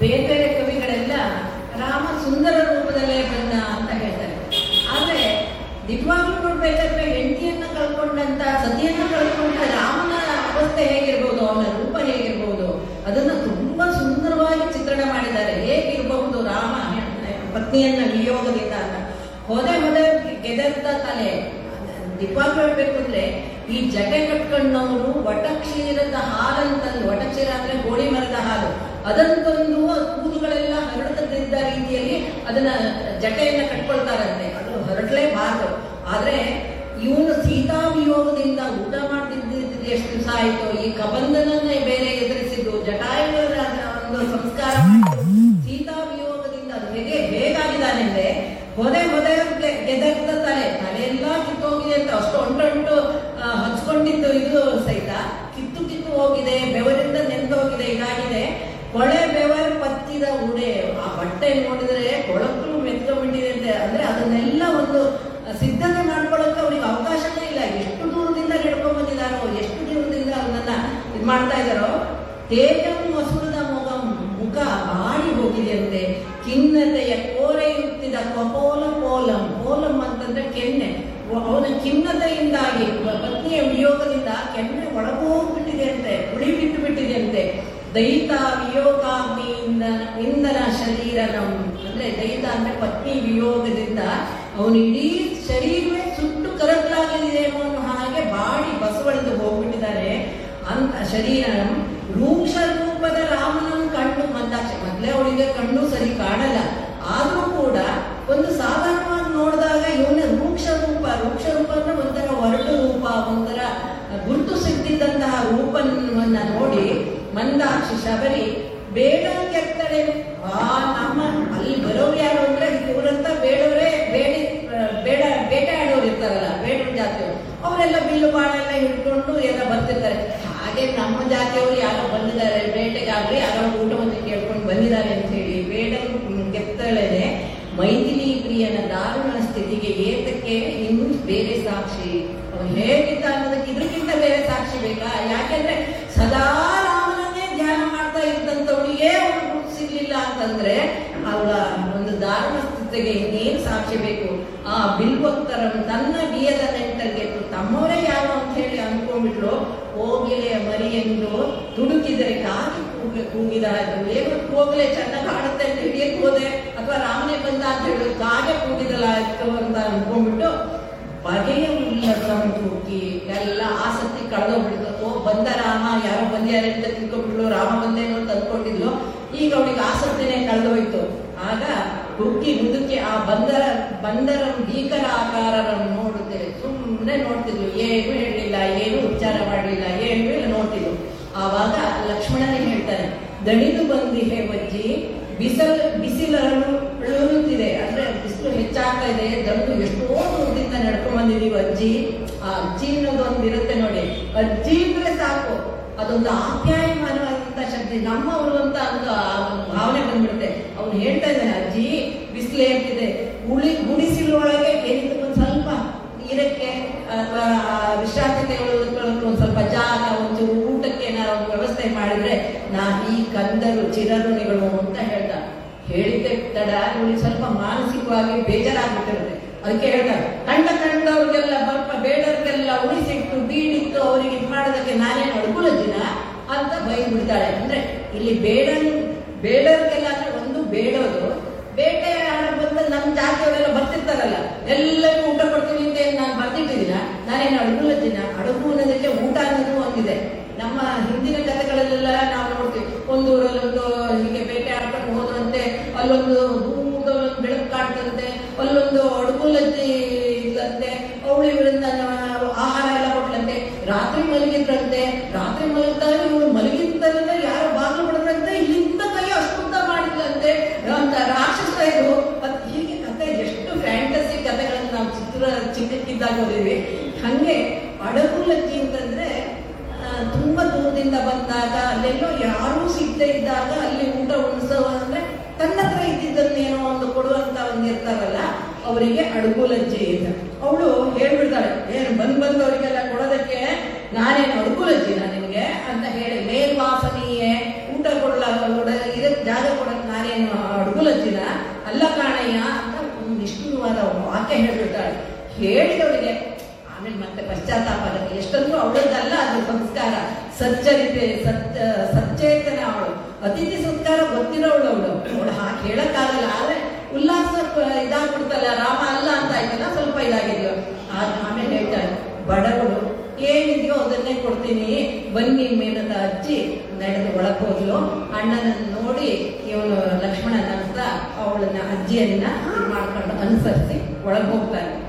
ಬೇರೆ ಬೇರೆ ಕವಿಗಳೆಲ್ಲ ರಾಮ ಸುಂದರ ರೂಪದಲ್ಲೇ ಬಂದ ಅಂತ ಹೇಳ್ತಾರೆ ಆದ್ರೆ ನಿಜವಾಗ್ಲೂ ನೋಡ್ಬೇಕಾದ್ರೆ ಹೆಂಡತಿಯನ್ನ ಕಳ್ಕೊಂಡಂತ ಸತಿಯನ್ನ ಕಳ್ಕೊಂಡ ರಾಮನ ಅವಸ್ಥೆ ಹೇಗಿರ್ಬೋದು ಅವನ ರೂಪ ಹೇಗಿರ್ಬೋದು ಅದನ್ನ ತುಂಬಾ ಸುಂದರವಾಗಿ ಚಿತ್ರಣ ಮಾಡಿದ್ದಾರೆ ಹೇಗಿರಬಹುದು ರಾಮ ಪತ್ನಿಯನ್ನ ವಿಯೋಗದಿಂದ ಅಂತ ಹೋದೆ ಹೋದೆ ಗೆದರ್ದ ತಲೆ ನಿಜವಾಗ್ಲೂ ಹೇಳ್ಬೇಕು ಅಂದ್ರೆ ಈ ಜಗೆ ಕಟ್ಕೊಂಡವರು ವಟಕ್ಷೀರದ ಹಾಲಂತಂದು ವಟಕ್ಷೀರ ಅಂದ್ರೆ ಗೋಳಿ ಮರದ ಹಾಲು ಅದನ್ನು ತಂದು ಆ ಕೂದಲುಗಳೆಲ್ಲ ಹರಡದಿದ್ದ ರೀತಿಯಲ್ಲಿ ಅದನ್ನ ಜಟೆಯನ್ನ ಕಟ್ಕೊಳ್ತಾರಂತೆ ಅದು ಹರಡಲೇಬಾರದು ಆದ್ರೆ ಇವನು ಸೀತಾ ವಿಯೋಗದಿಂದ ಊಟ ಮಾಡ್ತಿದ್ದಿದ್ದು ಎಷ್ಟು ದಿವಸ ಆಯ್ತು ಈ ಕಬಂಧನನ್ನೇ ಬೇರೆ ಎದುರಿಸಿದ್ದು ಜಟಾಯುಗಳ ಒಂದು ಸಂಸ್ಕಾರ ಮಾಡಿದ್ದು ಸೀತಾ ವಿಯೋಗದಿಂದ ಅದು ಹೇಗೆ ಹೇಗಾಗಿದ್ದಾನೆಂದ್ರೆ ಹೊದೆ ಹೊದೆ ಗೆ- ಗೆದರ್ದ ತಲೆ ತಲೆಯೆಲ್ಲ ಕಿತ್ತೋಗಿದೆ ಅಂತ ಅಷ್ಟು ಒಂಟೊಂಟು ಆ, ಹಚ್ಕೊಂಡಿದ್ದು ಇದು ಸಹಿತ ಕಿತ್ತು ಕಿತ್ತು ಹೋಗಿದೆ ಬೆವರಿಂದ ನೆಂದೋಗಿದೆ ಇದಾಗಿದೆ ಕೊಳೆ ಬೆವರ್ ಪತ್ತಿದ ಉಡೆ ಆ ಬಟ್ಟೆ ನೋಡಿದ್ರೆ ಕೊಳಕು ಮೆತ್ಕೊಂಡ್ಬಿಟ್ಟಿದೆ ಅಂತ ಅಂದ್ರೆ ಅದನ್ನೆಲ್ಲ ಒಂದು ಸಿದ್ಧತೆ ಮಾಡ್ಕೊಳ್ಳೋಕೆ ಅವ್ರಿಗೆ ಅವಕಾಶನೇ ಇಲ್ಲ ಎಷ್ಟು ದೂರದಿಂದ ನಡ್ಕೊಂಡ್ ಬಂದಿದಾರೋ ಎಷ್ಟು ದೂರದಿಂದ ಅದನ್ನ ಇದು ಮಾಡ್ತಾ ಇದಾರೋ ತೇಜಂ ಮಸುರದ ಮುಖ ಮುಖ ಬಾಡಿ ಹೋಗಿದೆಯಂತೆ ಖಿನ್ನತೆಯ ಕೋರೆಯುತ್ತಿದ ಕಪೋಲ ಪೋಲಂ ಪೋಲಂ ಅಂತಂದ್ರೆ ಕೆನ್ನೆ ಅವನ ಖಿನ್ನತೆಯಿಂದಾಗಿ ಪತ್ನಿಯ ವಿಯೋಗದಿಂದ ಕೆನ್ನೆ ಒಳಗೋಗ್ಬಿಟ್ಟಿದೆ ಅಂತೆ ಉಳಿ ಬಿಟ್ಟು ಬಿಟ್ಟಿದೆ ಅಂತೆ ದೈತ ವಿಯೋಗಾಗ್ನಿಯಿಂದ ಇಂಧನ ಶರೀರ ನಮ್ ಅಂದ್ರೆ ದೈತ ಅಂದ್ರೆ ಪತ್ನಿ ವಿಯೋಗದಿಂದ ಅವನ ಇಡೀ ಶರೀರವೇ ಸುಟ್ಟು ಕರಕಲಾಗಿದೆ ಅನ್ನೋ ಹಾಗೆ ಬಾಡಿ ಬಸವಳಿದು ಹೋಗ್ಬಿಟ್ಟಿದ್ದಾರೆ ಅಂತ ಶರೀರ ರೂಕ್ಷ ರೂಪದ ರಾಮನನ್ನು ಕಂಡು ಮಂದಾಕ್ಷ ಮೊದ್ಲೇ ಅವಳಿಗೆ ಕಣ್ಣು ಸರಿ ಕಾಣಲ್ಲ ಆದ್ರೂ ಕೂಡ ಒಂದು ಸಾಧಾರಣವಾಗಿ ನೋಡಿದಾಗ ಇವನ ರೂಕ್ಷ ರೂಪ ರೂಕ್ಷ ರೂಪ ಅಂದ್ರೆ ಒಂಥರ ಒರಟು ರೂಪ ಒಂಥರ ಗುರುತು ಸಿಗ್ತಿದ್ದಂತಹ ರೂಪವನ್ನ ನೋಡಿ ಮಂದಾಕ್ಷಿ ಶಬರಿ ಬೇಡ ಕೆತ್ತಡೆ ಆ ನಮ್ಮ ಅಲ್ಲಿ ಬರೋರು ಯಾರು ಅಂದ್ರೆ ಇವರಂತ ಬೇಡವರೇ ಬೇಡಿ ಬೇಡ ಬೇಟೆಯಾಡೋರು ಇರ್ತಾರಲ್ಲ ಬೇಡರ ಜಾತಿಯವರು ಅವರೆಲ್ಲ ಬಿಲ್ಲು ಬಾಣ ಎಲ್ಲ ಹಿಡ್ಕೊಂಡು ಎಲ್ಲ ಬರ್ತಿರ್ತಾರೆ ಹಾಗೆ ನಮ್ಮ ಜಾತಿಯವರು ಯಾರೋ ಬಂದಿದ್ದಾರೆ ಬೇಟೆಗಾಗ್ಲಿ ಯಾರೋ ಊಟವನ್ನು ಕೇಳ್ಕೊಂಡು ಬಂದಿದ್ದಾರೆ ಅಂತ ಹೇಳಿ ಬೇಡ ಕೆತ್ತಳೆನೆ ಮೈಥಿಲಿ ಪ್ರಿಯನ ದಾರುಣ ಸ್ಥಿತಿಗೆ ಏತಕ್ಕೆ ಇನ್ನು ಬೇರೆ ಸಾಕ್ಷಿ ಅವನು ಹೇಗಿದ್ದ ಅನ್ನೋದಕ್ಕೆ ಇದಕ್ಕಿಂತ ಬೇರೆ ಸಾಕ್ಷಿ ಬೇಕಾ ಯಾಕೆಂದ್ರೆ ಸದಾ ರಾಮನನ್ನೇ ಧ್ಯಾನ ಮಾಡ್ತಾ ಇದ್ದಂಥವಳಿಗೆ ಅವನು ಗುರುತು ಸಿಗ್ಲಿಲ್ಲ ಅಂತಂದ್ರೆ ಅವಳ ಒಂದು ದಾರುಣ ಸ್ಥಿತಿಗೆ ಇನ್ನೇನು ಸಾಕ್ಷಿ ಬೇಕು ಆ ಬಿಲ್ವಕ್ತರನ್ನು ತನ್ನ ಬಿಯದ ನೆಂಟರಿಗೆ ತಮ್ಮವರೇ ಯಾರು ಅಂತ ಹೇಳಿ ಅನ್ಕೊಂಡ್ಬಿಟ್ರು ಹೋಗಿಲೆ ಮರಿ ಎಂದು ತುಡುಕಿದರೆ ಕಾಗಿ ಕೂಗ ಕೂಗಿದ ಏನು ಹೋಗಲೆ ಚೆನ್ನಾಗಿ ಕಾಣುತ್ತೆ ಅಂತ ಹಿಡಿಯಕ್ ಹೋದೆ ಅಥವಾ ರಾಮನೇ ಬಂದ ಅಂತ ಹೇಳಿ ಕಾಗೆ ಕೂಗಿದಲ್ಲ ಆಯ್ತು ಅಂತ ಅನ್ಕೊಂಡ್ಬಿಟ್ಟು ಬಗೆಯ ಉಲ್ಲಸಂ ಕೂಗಿ ಎಲ್ಲ ಆಸಕ್ತಿ ಕಳೆದೋಗ್ಬಿಡ್ತು ಓ ಬಂದ ರಾಮ ಯಾರೋ ಬಂದ್ಯಾರೆ ಅಂತ ತಿಳ್ಕೊಂಡ್ಬಿಟ್ಲು ರಾಮ ಬಂದೇನೋ ಅಂತ ಅನ್ಕೊಂಡಿದ್ಲು ಈಗ ಅವಳಿಗೆ ಆಸಕ್ತಿನೇ ಕಳೆದೋಯ್ತು ಆಗ ಹುಕ್ಕಿ ಮುದುಕಿ ಆ ಬಂದರ ಬಂದರ ಭೀಕರ ಆಕಾರವನ್ನು ನೋಡುತ್ತೇವೆ ಸುಮ್ಮನೆ ನೋಡ್ತಿದ್ಲು ಏನು ಹೇಳಲಿಲ್ಲ ಏನು ಉಚ್ಚಾರ ಮಾಡಲಿಲ್ಲ ಏನು ಇಲ್ಲ ನೋಡ್ತಿದ್ಲು ಆವಾಗ ಲಕ್ಷ್ಮಣನೇ ಹೇಳ್ತಾನೆ ದಣಿದು ಬಂದಿಹೆ ಬಜ್ಜಿ ಬಿಸಲ್ ಬಿಸಿಲರುತ್ತಿದೆ ಅಂದ್ರೆ ಬಿಸಿಲು ಹೆಚ್ಚಾಗ್ತಾ ಇದೆ ದಂಡು ಎಷ್ಟೋ ದೂರದಿಂದ ನಡ್ಕೊಂಡ್ ಬಂದಿದೀವಿ ಅಜ್ಜಿ ಆ ಅಜ್ಜಿ ಅನ್ನೋದು ಒಂದು ಇರುತ್ತೆ ನೋಡಿ ಅಜ್ಜಿ ಅಂದ್ರೆ ಸಾಕು ಅದೊಂದು ಆಪ್ಯಾಯಮಾನವಾದಂತ ಶಕ್ತಿ ನಮ್ಮವರು ಅಂತ ಒಂದು ಆ ಒಂದು ಭಾವನೆ ಬಂದ್ಬಿಡುತ್ತೆ ಅವ್ನು ಹೇಳ್ತಾ ಇದ್ದಾನೆ ಅಜ್ಜಿ ಬಿಸಿಲು ಏರ್ತಿದೆ ಉಳಿ ಗುಡಿಸಿಲೊಳಗೆ ಏನಿದೆ ಒಂದು ಸ್ವಲ್ಪ ನೀರಕ್ಕೆ ಅಥವಾ ವಿಶ್ರಾಂತಿ ತೆಗೆದುಕೊಳ್ಳೋಕೆ ಒಂದು ಸ್ವಲ್ಪ ಜಾಗ ಒಂಚೂರು ಊಟಕ್ಕೆ ಏನಾರು ಒಂದು ವ್ಯವಸ್ಥೆ ಮಾಡಿದ್ರೆ ನಾ ಈ ಕಂದರು ಚಿರಋಣಿಗಳು ಅಂತ ಹೇಳ್ದ ಹೇಳಿದ್ದೆ ತಡ ಇವಳಿಗೆ ಸ್ವಲ್ಪ ಮಾನಸಿಕವಾಗಿ ಬೇಜಾರಾಗ್ಬಿಟ್ಟಿರುತ್ತೆ ಅದಕ್ಕೆ ಹೇಳ್ತಾರೆ ಕಂಡ ಕಂಡವ್ರಿಗೆಲ್ಲ ಬರ್ಪ ಬೇಡವ್ರಿಗೆಲ್ಲ ಉಳಿಸಿಟ್ಟು ಬೀಡಿಟ್ಟು ಅವರಿಗೆ ಇದು ಮಾಡೋದಕ್ಕೆ ನಾನೇನು ಅಡ್ಗುಲಜ್ಜಿನ ಅಂತ ಬೈದು ಬಿಡ್ತಾಳೆ ಅಂದ್ರೆ ಇಲ್ಲಿ ಬೇಡ ಬೇಡವ್ರಿಗೆಲ್ಲ ಅಂದ್ರೆ ಒಂದು ಬೇಡೋದು ಬೇಟೆ ಆಡ ಬಂದ ನಮ್ಮ ಜಾತಿಯವರೆಲ್ಲ ಬರ್ತಿರ್ತಾರಲ್ಲ ಎಲ್ಲರಿಗೂ ಊಟ ಕೊಡ್ತೀನಿ ಅಂತ ಏನ್ ನಾನು ಬರ್ತಿಟ್ಟಿದ್ದೀನ ನಾನೇನು ಅಡುಗುಲತ್ತಿನ ಅಡುಗು ಅನ್ನೋದಕ್ಕೆ ಊಟ ಅನ್ನೋದು ಒಂದಿದೆ ನಮ್ಮ ಹಿಂದಿನ ಕಥೆಗಳಲ್ಲೆಲ್ಲ ನಾವು ನೋಡ್ತೀವಿ ಒಂದು ಊರಲ್ಲೊಂದು ಹೀಗೆ ಬೇಟೆ ಆಡ್ಕೊಂಡು ಹೋದ್ರಂತೆ ಅಲ್ಲೊಂದು ದೂರದಲ್ಲೊಂದು ಬೆಳಕು ಕಾಡ್ತಂತೆ ಅಲ್ಲೊಂದು ಅಡುಗುಲತ್ತಿ ಇದ್ದಂತೆ ಅವಳು ಇವರಿಂದ ಆಹಾರ ಎಲ್ಲ ಕೊಟ್ಲಂತೆ ರಾತ್ರಿ ಮಲಗಿದ್ರಂತೆ ರಾತ್ರಿ ಮಲಗಿದಾಗ ಇವಳು ಮಲಗಿದ್ದಂತೆ ಯಾರೋ ಬಾಗಿಲು ಬಿಡದಂತೆ ಇಲ್ಲಿಂದ ಕೈ ಅಷ್ಟುದ್ದ ಮಾಡಿದ್ಲಂತೆ ಅಂತ ರಾಕ್ಷಸ ಇದು ಮತ್ ಹೀಗೆ ಕತೆ ಎಷ್ಟು ಫ್ಯಾಂಟಸಿ ಕಥೆಗಳನ್ನ ನಾವು ಚಿತ್ರ ಚಿಕ್ಕಕ್ಕಿದ್ದಾಗ ಓದಿದ್ವಿ ಹಂಗೆ ಅಡಗುಲಕ್ಕಿ ಅಂತಂದ್ರೆ ಆ, ತುಂಬಾ ದೂರದಿಂದ ಬಂದಾಗ ಅಲ್ಲೆಲ್ಲೋ ಯಾರೂ ಸಿಗದೆ ಇದ್ದಾಗ ಅಲ್ಲಿ ಊಟ ಉಣಿಸೋ ಅಂದ್ರೆ ತನ್ನ ಹತ್ರ ಇದ್ದಿದ್ದನ್ನೇನೋ ಒಂದು ಕೊಡುವಂತ ಒಂದು ಇರ್ತಾರಲ್ಲ ಅವರಿಗೆ ಅಡುಗುಲಜ್ಜೆ ಇದೆ ಅವಳು ಹೇಳ್ಬಿಡ್ತಾಳೆ ಏನು ಬಂದ್ ಬಂದವರಿಗೆಲ್ಲ ಕೊಡೋದಕ್ಕೆ ನಾನೇನು ಅಡುಗುಲಜ್ಜಿನ ನಿನಗೆ ಅಂತ ಹೇಳಿ ಮೇಲ್ವಾಸನೆಯೇ ಊಟ ಕೊಡಲ ಇದಕ್ಕೆ ಜಾಗ ಕೊಡಕ್ಕೆ ಅತ್ತೆ ಹೇಳ್ಬಿಡ್ತಾಳೆ ಹೇಳಿದವಳಿಗೆ ಆಮೇಲೆ ಮತ್ತೆ ಪಶ್ಚಾತ್ತಾಪ ಆಗುತ್ತೆ ಎಷ್ಟೊಂದು ಅವಳದ್ದಲ್ಲ ಅದು ಸಂಸ್ಕಾರ ಸಚ್ಚರಿತೆ ಸತ್ ಸಚ್ಚೇತನ ಅವಳು ಅತಿಥಿ ಸಂಸ್ಕಾರ ಗೊತ್ತಿರೋವಳು ಅವಳು ಅವಳು ಹಾಗೆ ಹೇಳಕ್ಕಾಗಲ್ಲ ಆದ್ರೆ ಉಲ್ಲಾಸ ಪ- ಇದಾಗ್ಬಿಡ್ತಲ್ಲ ರಾಮ ಅಲ್ಲ ಅಂತ ಆಯ್ತಲ್ಲ ಸ್ವಲ್ಪ ಇದಾಗಿದ್ಯೋ ಆದ್- ಆಮೇಲೆ ಹೇಳ್ತಾಳೆ ಬಡವಳು ಏನಿದೆಯೋ ಅದನ್ನೇ ಕೊಡ್ತೀನಿ ಬನ್ನಿ ಮೇನದ ಅಜ್ಜಿ ನಡೆದು ಒಳಗೆ ಹೋದ್ಲು ಅಣ್ಣನನ್ನು ನೋಡಿ ಇವನು ಲಕ್ಷ್ಮಣನ ಅಂತ ಅವಳನ್ನ ಅಜ್ಜಿಯನ್ನ ಇದ್ ಮಾಡ್ಕೊಂಡು ಅನುಸರಿಸಿ ಒಳಗೆ ಹೋಗ್ತಾನೆ